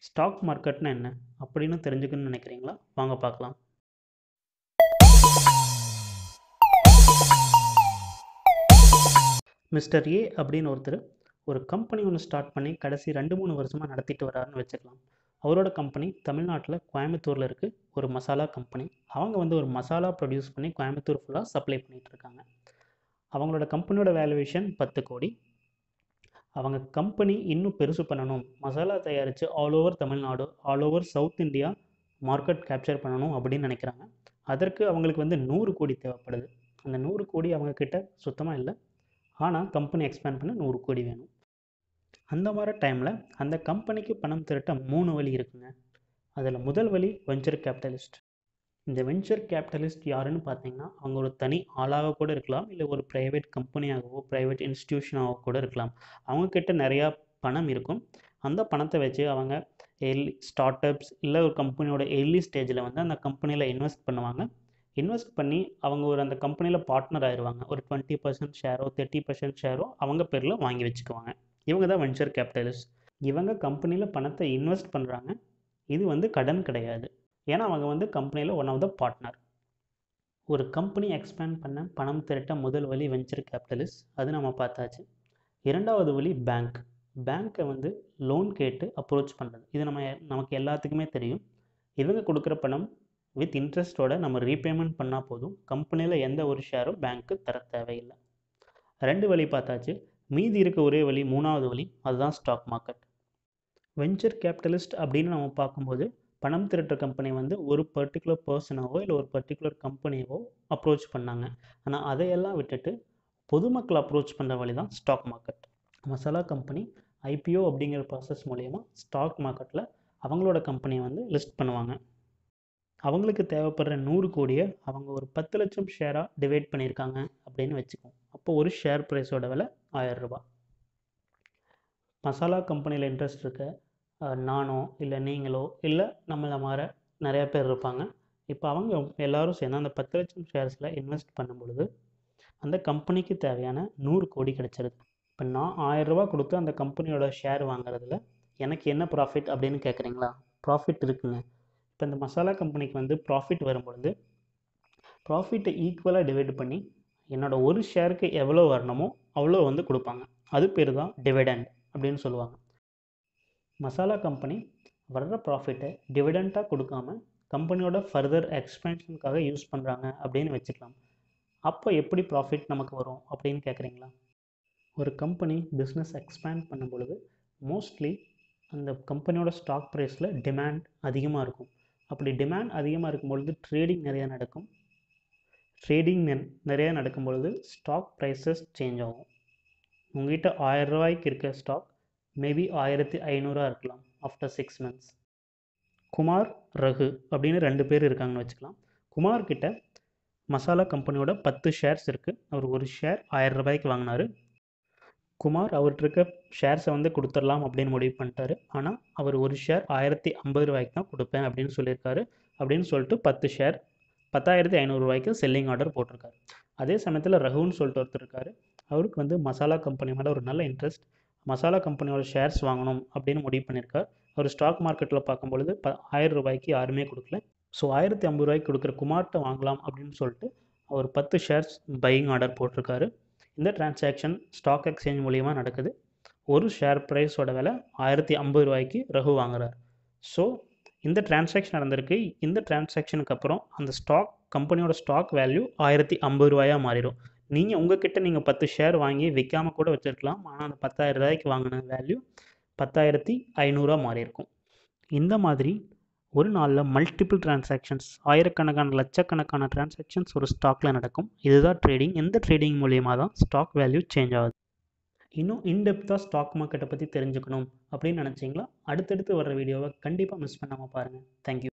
stock மார்க்கெட்னா என்ன அப்படின்னு தெரிஞ்சுக்கணும்னு நினைக்கிறீங்களா வாங்க பார்க்கலாம் மிஸ்டர் ஏ அப்படின்னு ஒருத்தர் ஒரு கம்பெனி ஒன்று ஸ்டார்ட் பண்ணி கடைசி ரெண்டு மூணு வருஷமாக நடத்திட்டு வராருன்னு வச்சுக்கலாம் அவரோட கம்பெனி தமிழ்நாட்டில் கோயம்புத்தூரில் இருக்குது ஒரு மசாலா கம்பெனி அவங்க வந்து ஒரு மசாலா ப்ரொடியூஸ் பண்ணி கோயம்புத்தூர் ஃபுல்லாக சப்ளை பண்ணிகிட்டு இருக்காங்க அவங்களோட கம்பெனியோட வேல்யூவேஷன் பத்து கோடி அவங்க கம்பெனி இன்னும் பெருசு பண்ணணும் மசாலா தயாரித்து all over Tamil Nadu all over south India market capture பண்ணணும் அப்படின்னு நினைக்கிறாங்க அதற்கு அவங்களுக்கு வந்து நூறு கோடி தேவைப்படுது அந்த நூறு கோடி அவங்க கிட்ட சுத்தமாக இல்லை ஆனால் கம்பெனி எக்ஸ்பேண்ட் பண்ண நூறு கோடி வேணும் அந்த மாதிரி டைமில் அந்த கம்பெனிக்கு பணம் திரட்ட மூணு வழி இருக்குங்க அதில் முதல் வழி வெஞ்சர் கேபிட்டலிஸ்ட் இந்த வெஞ்சர் கேபிட்டலிஸ்ட் யாருன்னு பார்த்தீங்கன்னா அவங்க ஒரு தனி ஆளாக கூட இருக்கலாம் இல்லை ஒரு ப்ரைவேட் கம்பெனியாகவோ ப்ரைவேட் இன்ஸ்டியூஷனாகவோ கூட இருக்கலாம் அவங்கக்கிட்ட நிறையா பணம் இருக்கும் அந்த பணத்தை வச்சு அவங்க எர்லி ஸ்டார்ட் அப்ஸ் இல்லை ஒரு கம்பெனியோட எர்லி ஸ்டேஜில் வந்து அந்த கம்பெனியில் இன்வெஸ்ட் பண்ணுவாங்க இன்வெஸ்ட் பண்ணி அவங்க ஒரு அந்த கம்பெனியில் பார்ட்னர் ஆயிடுவாங்க ஒரு டுவெண்ட்டி பர்சன்ட் ஷேரோ தேர்ட்டி பர்சன்ட் ஷேரோ அவங்க பேரில் வாங்கி வச்சுக்குவாங்க இவங்க தான் வெஞ்சர் கேபிட்டலிஸ்ட் இவங்க கம்பெனியில் பணத்தை இன்வெஸ்ட் பண்ணுறாங்க இது வந்து கடன் கிடையாது ஏன்னா அவங்க வந்து கம்பெனியில் ஒன் ஆஃப் த பார்ட்னர் ஒரு கம்பெனி எக்ஸ்பேண்ட் பண்ண பணம் திரட்ட முதல் வழி வெஞ்சர் கேபிட்டலிஸ்ட் அது நம்ம பார்த்தாச்சு இரண்டாவது வழி பேங்க் பேங்க்கை வந்து லோன் கேட்டு அப்ரோச் பண்ணுறது இது நம்ம நமக்கு எல்லாத்துக்குமே தெரியும் இவங்க கொடுக்குற பணம் வித் இன்ட்ரெஸ்ட்டோட நம்ம ரீபேமெண்ட் பண்ணால் போதும் கம்பெனியில் எந்த ஒரு ஷேரும் பேங்க்கு தர தேவையில்லை ரெண்டு வழி பார்த்தாச்சு மீதி இருக்க ஒரே வழி மூணாவது வழி அதுதான் ஸ்டாக் மார்க்கெட் வெஞ்சர் கேபிட்டலிஸ்ட் அப்படின்னு நம்ம பார்க்கும்போது பணம் திரட்டுற கம்பெனி வந்து ஒரு பர்டிகுலர் பர்சனாவோ இல்லை ஒரு பர்டிகுலர் கம்பெனியவோ அப்ரோச் பண்ணாங்க ஆனால் அதையெல்லாம் விட்டுட்டு பொதுமக்கள் அப்ரோச் பண்ணுற வழி தான் stock market masala company IPO அப்படிங்கிற ப்ராசஸ் மூலயமா ஸ்டாக் மார்க்கெட்டில் அவங்களோட கம்பெனியை வந்து லிஸ்ட் பண்ணுவாங்க அவங்களுக்கு தேவைப்படுற நூறு கோடியை அவங்க ஒரு பத்து லட்சம் ஷேராக டிவைட் பண்ணியிருக்காங்க அப்படின்னு வச்சுக்கோம் அப்போ ஒரு ஷேர் ப்ரைஸோட விலை ஆயிரம் ரூபாய் மசாலா கம்பெனியில் இன்ட்ரெஸ்ட் இருக்க நானோ இல்லை நீங்களோ இல்லை நம்மளை மாதிரி நிறையா பேர் இருப்பாங்க இப்போ அவங்க எல்லோரும் சேர்ந்து அந்த பத்து லட்சம் ஷேர்ஸில் இன்வெஸ்ட் பண்ணும் பொழுது அந்த கம்பெனிக்கு தேவையான நூறு கோடி கிடச்சிருது இப்போ நான் ஆயிரரூபா கொடுத்து அந்த கம்பெனியோட ஷேர் வாங்குறதுல எனக்கு என்ன ப்ராஃபிட் அப்படின்னு கேட்குறீங்களா ப்ராஃபிட் இருக்குங்க இப்போ இந்த மசாலா கம்பெனிக்கு வந்து ப்ராஃபிட் வரும்பொழுது ப்ராஃபிட்டை ஈக்குவலாக டிவைட் பண்ணி என்னோடய ஒரு ஷேருக்கு எவ்வளோ வரணுமோ அவ்வளோ வந்து கொடுப்பாங்க அது பேர் தான் டிவிடெண்ட் அப்படின்னு சொல்லுவாங்க மசாலா கம்பெனி வர்ற ப்ராஃபிட்டை டிவிடெண்ட்டாக கொடுக்காம கம்பெனியோட ஃபர்தர் எக்ஸ்பென்ஷனுக்காக யூஸ் பண்ணுறாங்க அப்படின்னு வச்சுக்கலாம் அப்போ எப்படி ப்ராஃபிட் நமக்கு வரும் அப்படின்னு கேட்குறீங்களா ஒரு கம்பெனி பிஸ்னஸ் எக்ஸ்பேண்ட் பண்ணும் பொழுது மோஸ்ட்லி அந்த கம்பெனியோட ஸ்டாக் ப்ரைஸில் டிமாண்ட் அதிகமாக இருக்கும் அப்படி டிமாண்ட் அதிகமாக இருக்கும் பொழுது ட்ரேடிங் நிறையா நடக்கும் ட்ரேடிங் நிறையா நடக்கும் பொழுது ஸ்டாக் ப்ரைஸஸ் சேஞ்ச் ஆகும் உங்ககிட்ட ஆயிரம் ரூபாய்க்கு இருக்க ஸ்டாக் மேபி ஆயிரத்தி ஐநூறுரூவா இருக்கலாம் after six months Kumar Raghu அப்படின்னு ரெண்டு பேர் இருக்காங்கன்னு வச்சுக்கலாம் குமார் கிட்ட மசாலா கம்பெனியோட பத்து ஷேர்ஸ் இருக்குது அவர் ஒரு ஷேர் ஆயிரம் ரூபாய்க்கு வாங்கினார் குமார் அவர்கிட்ட இருக்க ஷேர்ஸை வந்து கொடுத்துடலாம் அப்படின்னு முடிவு பண்ணிட்டாரு ஆனால் அவர் ஒரு ஷேர் ஆயிரத்தி ஐம்பது ரூபாய்க்கு தான் கொடுப்பேன் அப்படின்னு சொல்லியிருக்காரு அப்படின்னு சொல்லிட்டு பத்து ஷேர் பத்தாயிரத்தி ஐநூறுரூவாய்க்கு செல்லிங் ஆர்டர் போட்டிருக்காரு அதே சமயத்தில் ரகுன்னு சொல்லிட்டு ஒருத்தர் இருக்கார் அவருக்கு வந்து மசாலா கம்பெனி மேலே ஒரு நல்ல இன்ட்ரெஸ்ட் மசாலா கம்பெனியோட ஷேர்ஸ் வாங்கணும் அப்படின்னு முடிவு பண்ணியிருக்கார் அவர் ஸ்டாக் மார்க்கெட்டில் பார்க்கும்பொழுது ப ஆயிரம் ரூபாய்க்கு யாருமே கொடுக்கல ஸோ ஆயிரத்தி ஐம்பது ரூபாய்க்கு கொடுக்குற குமார்ட்ட வாங்கலாம் அப்படின்னு சொல்லிட்டு அவர் பத்து ஷேர்ஸ் பையிங் ஆர்டர் போட்டிருக்காரு இந்த டிரான்சாக்ஷன் ஸ்டாக் எக்ஸ்சேஞ்ச் மூலியமாக நடக்குது ஒரு ஷேர் ப்ரைஸோட விலை ஆயிரத்தி ஐம்பது ரூபாய்க்கு ரகு வாங்குறார் ஸோ இந்த டிரான்சாக்ஷன் நடந்திருக்கு இந்த டிரான்சாக்ஷனுக்கு அப்புறம் அந்த ஸ்டாக் கம்பெனியோட ஸ்டாக் வேல்யூ ஆயிரத்தி ஐம்பது ரூபாயாக மாறிடும் நீங்கள் உங்ககிட்ட நீங்கள் பத்து ஷேர் வாங்கி விற்காமல் கூட வச்சுருக்கலாம் ஆனால் அந்த பத்தாயிரம் ரூபாய்க்கு வாங்கின வேல்யூ பத்தாயிரத்தி ஐநூறுரூவா மாறி இருக்கும் இந்த மாதிரி ஒரு நாளில் மல்டிபிள் டிரான்சாக்ஷன்ஸ் ஆயிரக்கணக்கான லட்சக்கணக்கான டிரான்சாக்ஷன்ஸ் ஒரு ஸ்டாக்கில் நடக்கும் இதுதான் ட்ரேடிங் எந்த ட்ரேடிங் மூலியமாக தான் ஸ்டாக் வேல்யூ சேஞ்ச் ஆகுது இன்னும் இன்டெப்த்தாக ஸ்டாக் மார்க்கெட்டை பற்றி தெரிஞ்சுக்கணும் அப்படின்னு நினச்சிங்களா அடுத்தடுத்து வர வீடியோவை கண்டிப்பாக மிஸ் பண்ணாமல் பாருங்கள் தேங்க்யூ